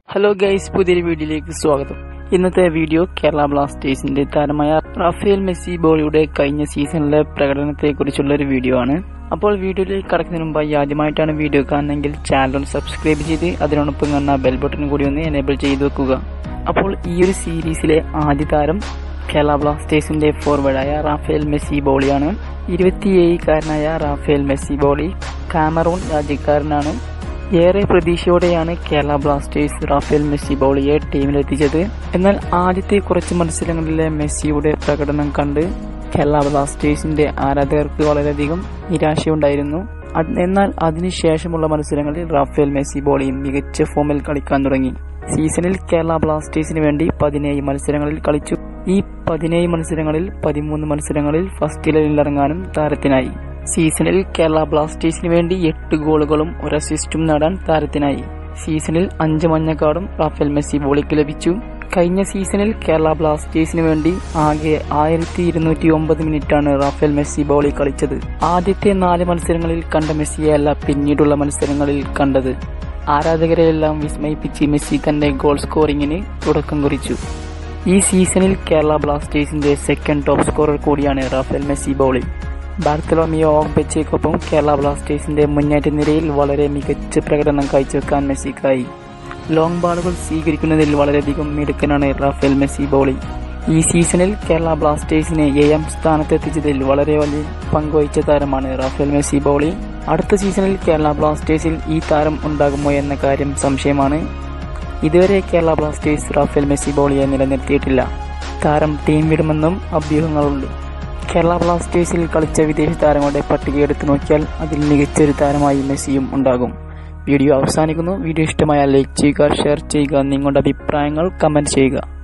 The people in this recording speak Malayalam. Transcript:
ഹലോ ഗൈസ് പുതിയൊരു വീഡിയോയിലേക്ക് സ്വാഗതം ഇന്നത്തെ വീഡിയോ കേരള ബ്ലാസ്റ്റേഴ്സിന്റെ താരമായ റാഫേൽ മെസ്സി ബോളിയുടെ കഴിഞ്ഞ സീസണിലെ പ്രകടനത്തെക്കുറിച്ചുള്ള ഒരു വീഡിയോ ആണ് അപ്പോൾ വീഡിയോയിലേക്ക് കടക്കുന്നതിന് മുമ്പായി ആദ്യമായിട്ടാണ് വീഡിയോ കാണുന്നതെങ്കിൽ ചാനൽ ഒന്ന് സബ്സ്ക്രൈബ് ചെയ്ത് അതിനോടൊപ്പം കാണുന്ന ബെൽ ബട്ടൺ കൂടി ഒന്ന് എനേബിൾ ചെയ്ത് വെക്കുക അപ്പോൾ ഈ ഒരു സീരീസിലെ ആദ്യ താരം കേരള ബ്ലാസ്റ്റേഴ്സിന്റെ ഫോർവേഡായ റാഫേൽ മെസ്സി ബോളിയാണ് ഇരുപത്തിയേഴുകാരനായ റാഫേൽ മെസ്സി ബോളി കാമറൂൺ രാജ്യക്കാരനാണ് ഏറെ പ്രതീക്ഷയോടെയാണ് കേരള ബ്ലാസ്റ്റേഴ്സ് റാഫേൽ മെസ്സി ബോളിയെ ടീമിലെത്തിച്ചത് എന്നാൽ ആദ്യത്തെ കുറച്ച് മത്സരങ്ങളിലെ മെസ്സിയുടെ പ്രകടനം കണ്ട് കേരള ബ്ലാസ്റ്റേഴ്സിന്റെ ആരാധകർക്ക് വളരെയധികം നിരാശയുണ്ടായിരുന്നു അത് എന്നാൽ അതിനുശേഷമുള്ള മത്സരങ്ങളിൽ റാഫേൽ മെസ്സി ബോളിയും മികച്ച ഫോമിൽ കളിക്കാൻ തുടങ്ങി സീസണിൽ കേരള ബ്ലാസ്റ്റേഴ്സിന് വേണ്ടി പതിനേഴ് മത്സരങ്ങളിൽ കളിച്ചു ഈ പതിനേഴ് മത്സരങ്ങളിൽ പതിമൂന്ന് മത്സരങ്ങളിൽ ഫസ്റ്റ് ഇലവനിൽ ഇറങ്ങാനും താരത്തിനായി സീസണിൽ കേരള ബ്ലാസ്റ്റേഴ്സിന് വേണ്ടി എട്ട് ഗോളുകളും ഒരു അസിസ്റ്റും നേടാൻ താരത്തിനായി സീസണിൽ അഞ്ച് മഞ്ഞക്കാർഡും റാഫേൽ മെസ്സി ബോളിക്ക് ലഭിച്ചു കഴിഞ്ഞ സീസണിൽ കേരള ബ്ലാസ്റ്റേഴ്സിന് വേണ്ടി ആകെ ആയിരത്തി ഇരുന്നൂറ്റി ഒമ്പത് മിനിറ്റാണ് റാഫേൽ മെസ്സി ബോളി കളിച്ചത് ആദ്യത്തെ നാല് മത്സരങ്ങളിൽ കണ്ട മെസ്സിയല്ല പിന്നീടുള്ള മത്സരങ്ങളിൽ കണ്ടത് ആരാധകരെയെല്ലാം വിസ്മയിപ്പിച്ച് മെസ്സി തന്റെ ഗോൾ സ്കോറിംഗിന് തുടക്കം കുറിച്ചു ഈ സീസണിൽ കേരള ബ്ലാസ്റ്റേഴ്സിന്റെ സെക്കൻഡ് ടോപ്പ് സ്കോറർ കൂടിയാണ് റാഫേൽ മെസ്സി ബോളി ബാർത്തലോമിയോ ഓഗ്ബെച്ചയ്ക്കൊപ്പം കേരള ബ്ലാസ്റ്റേഴ്സിന്റെ മുന്നേറ്റ നിരയിൽ വളരെ മികച്ച പ്രകടനം കാഴ്ചവെക്കാൻ മെസ്സിക്കായി ലോങ് ബാളുകൾ സ്വീകരിക്കുന്നതിൽ വളരെയധികം മിടുക്കനാണ് റാഫേൽ മെസ്സി ബോളി ഈ സീസണിൽ കേരള ബ്ലാസ്റ്റേഴ്സിനെ ഏഴാം സ്ഥാനത്തെത്തിച്ചതിൽ വളരെ വലിയ പങ്കുവഹിച്ച താരമാണ് റാഫേൽ മെസ്സി ബോളി അടുത്ത സീസണിൽ കേരള ബ്ലാസ്റ്റേഴ്സിൽ ഈ താരം ഉണ്ടാകുമോ എന്ന കാര്യം സംശയമാണ് ഇതുവരെ കേരള ബ്ലാസ്റ്റേഴ്സ് റാഫേൽ മെസ്സി ബോളിയെ നിലനിർത്തിയിട്ടില്ല താരം ടീം വിടുമെന്നും അഭ്യൂഹങ്ങളുണ്ട് കേരള ബ്ലാസ്റ്റേഴ്സിൽ കളിച്ച വിദേശ താരങ്ങളുടെ പട്ടിക എടുത്തു നോക്കിയാൽ അതിൽ മികച്ചൊരു താരമായി മെസ്സിയും ഉണ്ടാകും വീഡിയോ അവസാനിക്കുന്നു വീഡിയോ ഇഷ്ടമായാൽ ലൈക്ക് ചെയ്യുക ഷെയർ ചെയ്യുക നിങ്ങളുടെ അഭിപ്രായങ്ങൾ കമന്റ് ചെയ്യുക